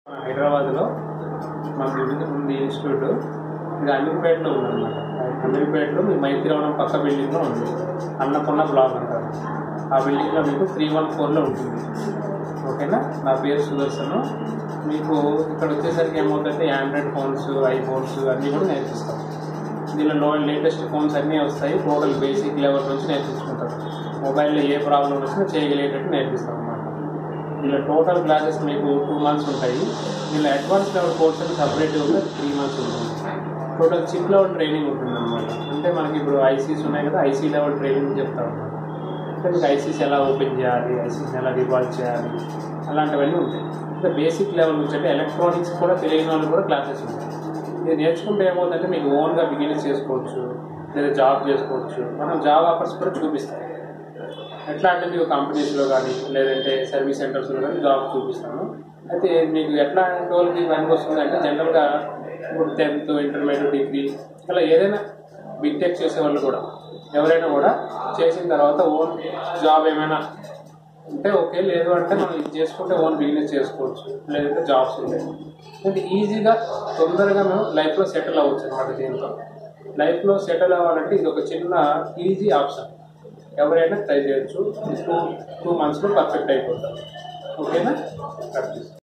హైదరాబాద్లో మాకు ఉంది ఉంది ఇన్స్టిట్యూట్ ఇది అమీర్పేటలో ఉందన్నమాట అమీర్పేటలో మీ మైత్రివనం పక్క బిల్డింగ్లో ఉంది అన్నపూర్ణ బ్లాక్ అంటారు ఆ బిల్డింగ్లో మీకు త్రీ వన్ ఫోర్లో ఉంటుంది ఓకేనా నా పేరు సుదర్శన్ మీకు ఇక్కడ వచ్చేసరికి ఏమవుతుందంటే ఆండ్రాయిడ్ ఫోన్స్ ఐఫోన్స్ అన్నీ కూడా నేర్పిస్తాం దీనిలో లో లేటెస్ట్ ఫోన్స్ అన్నీ వస్తాయి టోటల్ బేసిక్ లెవెల్ నుంచి నేర్పించుకుంటారు మొబైల్లో ఏ ప్రాబ్లం వచ్చినా చేయగలిగేటట్టు నేర్పిస్తాం అన్నమాట దీనిలో టోటల్ క్లాసెస్ మీకు టూ మంత్స్ ఉంటాయి దీనిలో అడ్వాన్స్ లెవెల్ కోర్స్ అని సపరేట్గా ఉంది త్రీ మంత్స్ ఉంటుంది టోటల్ చిప్ లెవెల్ ట్రైనింగ్ ఉంటుంది అనమాట అంటే మనకి ఇప్పుడు ఐసీస్ ఉన్నాయి కదా ఐసీ లెవెల్ ట్రైనింగ్ చెప్తా ఉంటాం అంటే మీకు ఐసీస్ ఎలా ఓపెన్ చేయాలి ఐసీస్ ఎలా రివాల్వ్ చేయాలి అలాంటివన్నీ ఉంటాయి అంటే బేసిక్ లెవెల్ నుంచి అంటే ఎలక్ట్రానిక్స్ కూడా తెలియని వాళ్ళు కూడా క్లాసెస్ ఉంటాయి ఇది నేర్చుకుంటే ఏమవుతుందంటే మీకు ఓన్గా బిగినెస్ చేసుకోవచ్చు లేదా జాబ్ చేసుకోవచ్చు మనం జాబ్ ఆఫర్స్ కూడా చూపిస్తాం ఎట్లా అంటే మీకు కంపెనీస్లో కానీ లేదంటే సర్వీస్ సెంటర్స్లో కానీ జాబ్ చూపిస్తాను అయితే మీకు ఎట్లా వాళ్ళకి పనికి వస్తుంది అంటే జనరల్గా ఇప్పుడు టెన్త్ ఇంటర్మీడియట్ డిగ్రీ అలా ఏదైనా బీటెక్ చేసే వాళ్ళు కూడా ఎవరైనా కూడా చేసిన తర్వాత ఓన్ జాబ్ ఏమైనా ఉంటే ఓకే లేదు అంటే మనం ఇది చేసుకుంటే ఓన్ బిజినెస్ చేసుకోవచ్చు లేదంటే జాబ్స్ ఉంటాయి అంటే ఈజీగా తొందరగా మేము లైఫ్లో సెటిల్ అవ్వచ్చు అనమాట దీంతో లైఫ్లో సెటిల్ అవ్వాలంటే ఇది ఒక చిన్న ఈజీ ఆప్షన్ ఎవరైనా ట్రై చేయొచ్చు టూ టూ మంత్స్లో పర్ఫెక్ట్ అయిపోతారు ఓకేనా ప్రాక్టీస్